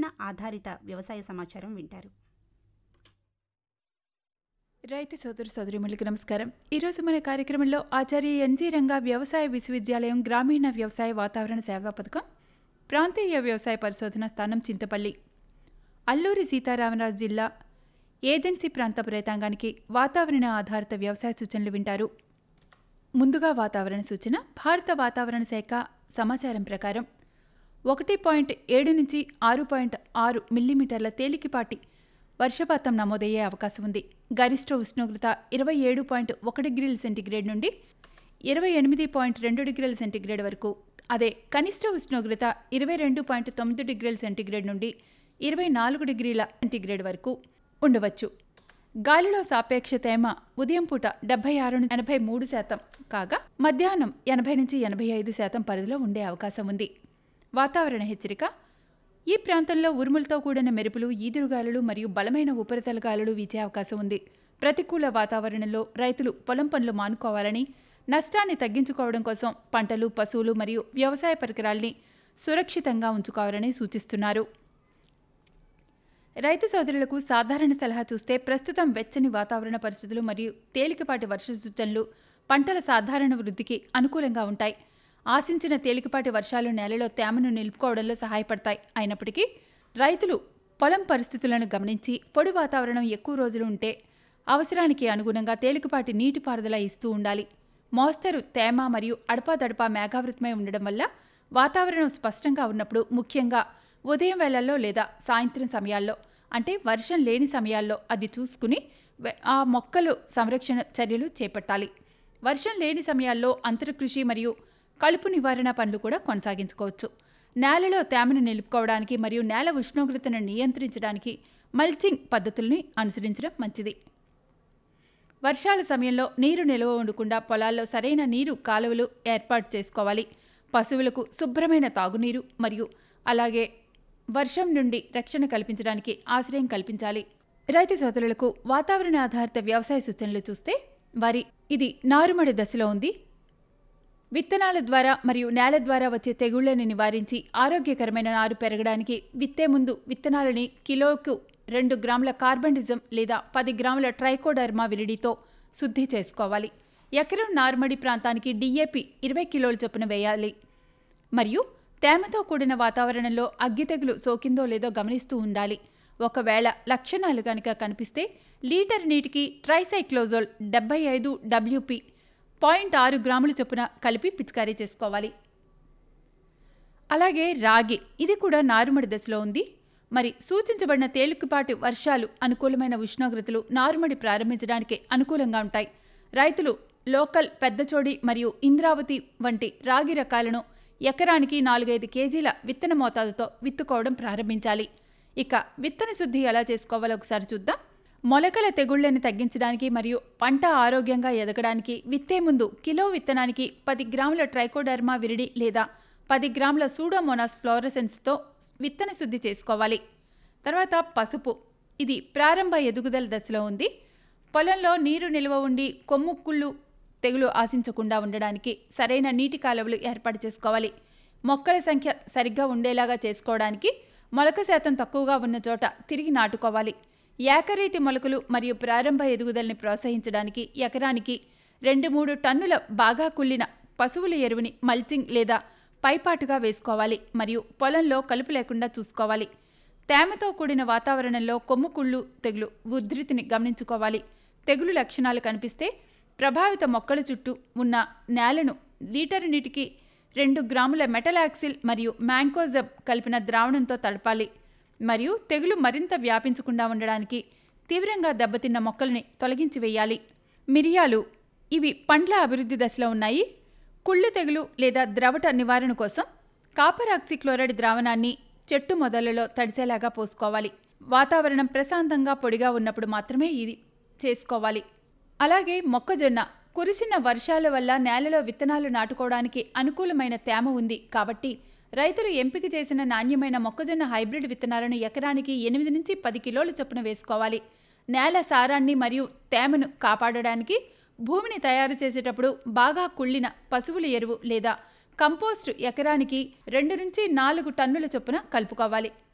ఆధారిత వ్యవసాయ సమాచారం వింటారు రైతు సోదరు సోదరిములకు నమస్కారం ఈరోజు మన కార్యక్రమంలో ఆచార్య ఎన్జీ రంగా వ్యవసాయ విశ్వవిద్యాలయం గ్రామీణ వ్యవసాయ వాతావరణ సేవా పథకం ప్రాంతీయ వ్యవసాయ పరిశోధన స్థానం చింతపల్లి అల్లూరి సీతారామరాజు జిల్లా ఏజెన్సీ ప్రాంతపు రైతాంగానికి వాతావరణ ఆధారిత వ్యవసాయ సూచనలు వింటారు ముందుగా వాతావరణ సూచన భారత వాతావరణ శాఖ సమాచారం ప్రకారం ఒకటి పాయింట్ ఏడు నుంచి ఆరు పాయింట్ ఆరు మిల్లీమీటర్ల తేలికపాటి వర్షపాతం నమోదయ్యే అవకాశం ఉంది గరిష్ట ఉష్ణోగ్రత ఇరవై ఏడు పాయింట్ ఒక డిగ్రీల సెంటీగ్రేడ్ నుండి ఇరవై ఎనిమిది పాయింట్ రెండు డిగ్రీల సెంటీగ్రేడ్ వరకు అదే కనిష్ట ఉష్ణోగ్రత ఇరవై రెండు పాయింట్ తొమ్మిది డిగ్రీల సెంటీగ్రేడ్ నుండి ఇరవై నాలుగు డిగ్రీల సెంటీగ్రేడ్ వరకు ఉండవచ్చు గాలిలో సాపేక్ష తేమ ఉదయం పూట డెబ్బై ఆరు నుంచి ఎనభై మూడు శాతం కాగా మధ్యాహ్నం ఎనభై నుంచి ఎనభై ఐదు శాతం పరిధిలో ఉండే అవకాశం ఉంది వాతావరణ హెచ్చరిక ఈ ప్రాంతంలో ఉరుములతో కూడిన మెరుపులు ఈదురుగాలులు మరియు బలమైన ఉపరితల గాలులు వీచే అవకాశం ఉంది ప్రతికూల వాతావరణంలో రైతులు పొలం పనులు మానుకోవాలని నష్టాన్ని తగ్గించుకోవడం కోసం పంటలు పశువులు మరియు వ్యవసాయ పరికరాల్ని సురక్షితంగా ఉంచుకోవాలని సూచిస్తున్నారు రైతు సోదరులకు సాధారణ సలహా చూస్తే ప్రస్తుతం వెచ్చని వాతావరణ పరిస్థితులు మరియు తేలికపాటి వర్ష సూచనలు పంటల సాధారణ వృద్ధికి అనుకూలంగా ఉంటాయి ఆశించిన తేలికపాటి వర్షాలు నేలలో తేమను నిలుపుకోవడంలో సహాయపడతాయి అయినప్పటికీ రైతులు పొలం పరిస్థితులను గమనించి పొడి వాతావరణం ఎక్కువ రోజులు ఉంటే అవసరానికి అనుగుణంగా తేలికపాటి నీటిపారుదల ఇస్తూ ఉండాలి మోస్తరు తేమ మరియు అడపాదడపా మేఘావృతమై ఉండడం వల్ల వాతావరణం స్పష్టంగా ఉన్నప్పుడు ముఖ్యంగా ఉదయం వేళల్లో లేదా సాయంత్రం సమయాల్లో అంటే వర్షం లేని సమయాల్లో అది చూసుకుని వె- ఆ మొక్కలు సంరక్షణ చర్యలు చేపట్టాలి వర్షం లేని సమయాల్లో అంతరకృషి మరియు కలుపు నివారణ పనులు కూడా కొనసాగించుకోవచ్చు నేలలో తేమను నిలుపుకోవడానికి మరియు నేల ఉష్ణోగ్రతను నియంత్రించడానికి మల్చింగ్ పద్ధతుల్ని అనుసరించడం మంచిది వర్షాల సమయంలో నీరు నిల్వ ఉండకుండా పొలాల్లో సరైన నీరు కాలువలు ఏర్పాటు చేసుకోవాలి పశువులకు శుభ్రమైన తాగునీరు మరియు అలాగే వర్షం నుండి రక్షణ కల్పించడానికి ఆశ్రయం కల్పించాలి రైతు సోదరులకు వాతావరణ ఆధారిత వ్యవసాయ సూచనలు చూస్తే వారి ఇది నారుమడి దశలో ఉంది విత్తనాల ద్వారా మరియు నేల ద్వారా వచ్చే తెగుళ్లను నివారించి ఆరోగ్యకరమైన నారు పెరగడానికి విత్తే ముందు విత్తనాలని కిలోకు రెండు గ్రాముల కార్బండిజం లేదా పది గ్రాముల ట్రైకోడర్మా విరిడితో శుద్ధి చేసుకోవాలి ఎకరం నారుమడి ప్రాంతానికి డిఏపి ఇరవై కిలోల చొప్పున వేయాలి మరియు తేమతో కూడిన వాతావరణంలో అగ్గి తెగులు సోకిందో లేదో గమనిస్తూ ఉండాలి ఒకవేళ లక్షణాలు కనుక కనిపిస్తే లీటర్ నీటికి ట్రైసైక్లోజోల్ డెబ్బై ఐదు డబ్ల్యూపి పాయింట్ ఆరు గ్రాముల చొప్పున కలిపి పిచికారీ చేసుకోవాలి అలాగే రాగి ఇది కూడా నారుమడి దశలో ఉంది మరి సూచించబడిన తేలికపాటి వర్షాలు అనుకూలమైన ఉష్ణోగ్రతలు నారుమడి ప్రారంభించడానికి అనుకూలంగా ఉంటాయి రైతులు లోకల్ పెద్దచోడి మరియు ఇంద్రావతి వంటి రాగి రకాలను ఎకరానికి నాలుగైదు కేజీల విత్తన మోతాదుతో విత్తుకోవడం ప్రారంభించాలి ఇక విత్తన శుద్ధి ఎలా చేసుకోవాలో ఒకసారి చూద్దాం మొలకల తెగుళ్లను తగ్గించడానికి మరియు పంట ఆరోగ్యంగా ఎదగడానికి విత్తే ముందు కిలో విత్తనానికి పది గ్రాముల ట్రైకోడర్మా విరిడి లేదా పది గ్రాముల సూడోమోనాస్ ఫ్లోరసెన్స్తో విత్తన శుద్ధి చేసుకోవాలి తర్వాత పసుపు ఇది ప్రారంభ ఎదుగుదల దశలో ఉంది పొలంలో నీరు నిల్వ ఉండి కొమ్ము కుళ్ళు తెగులు ఆశించకుండా ఉండడానికి సరైన నీటి కాలువలు ఏర్పాటు చేసుకోవాలి మొక్కల సంఖ్య సరిగ్గా ఉండేలాగా చేసుకోవడానికి మొలక శాతం తక్కువగా ఉన్న చోట తిరిగి నాటుకోవాలి ఏకరీతి మొలకలు మరియు ప్రారంభ ఎదుగుదలని ప్రోత్సహించడానికి ఎకరానికి రెండు మూడు టన్నుల బాగా కుళ్ళిన పశువుల ఎరువుని మల్చింగ్ లేదా పైపాటుగా వేసుకోవాలి మరియు పొలంలో కలుపు లేకుండా చూసుకోవాలి తేమతో కూడిన వాతావరణంలో కొమ్ము కుళ్ళు తెగులు ఉధృతిని గమనించుకోవాలి తెగులు లక్షణాలు కనిపిస్తే ప్రభావిత మొక్కల చుట్టూ ఉన్న నేలను లీటర్ నీటికి రెండు గ్రాముల మెటలాక్సిల్ మరియు మ్యాంకోజబ్ కలిపిన ద్రావణంతో తడపాలి మరియు తెగులు మరింత వ్యాపించకుండా ఉండడానికి తీవ్రంగా దెబ్బతిన్న మొక్కల్ని తొలగించి వేయాలి మిరియాలు ఇవి పండ్ల అభివృద్ధి దశలో ఉన్నాయి కుళ్ళు తెగులు లేదా ద్రవట నివారణ కోసం కాపర్ ఆక్సిక్లోరైడ్ ద్రావణాన్ని చెట్టు మొదలలో తడిసేలాగా పోసుకోవాలి వాతావరణం ప్రశాంతంగా పొడిగా ఉన్నప్పుడు మాత్రమే ఇది చేసుకోవాలి అలాగే మొక్కజొన్న కురిసిన వర్షాల వల్ల నేలలో విత్తనాలు నాటుకోవడానికి అనుకూలమైన తేమ ఉంది కాబట్టి రైతులు ఎంపిక చేసిన నాణ్యమైన మొక్కజొన్న హైబ్రిడ్ విత్తనాలను ఎకరానికి ఎనిమిది నుంచి పది కిలోల చొప్పున వేసుకోవాలి నేల సారాన్ని మరియు తేమను కాపాడడానికి భూమిని తయారు చేసేటప్పుడు బాగా కుళ్ళిన పశువుల ఎరువు లేదా కంపోస్ట్ ఎకరానికి రెండు నుంచి నాలుగు టన్నుల చొప్పున కలుపుకోవాలి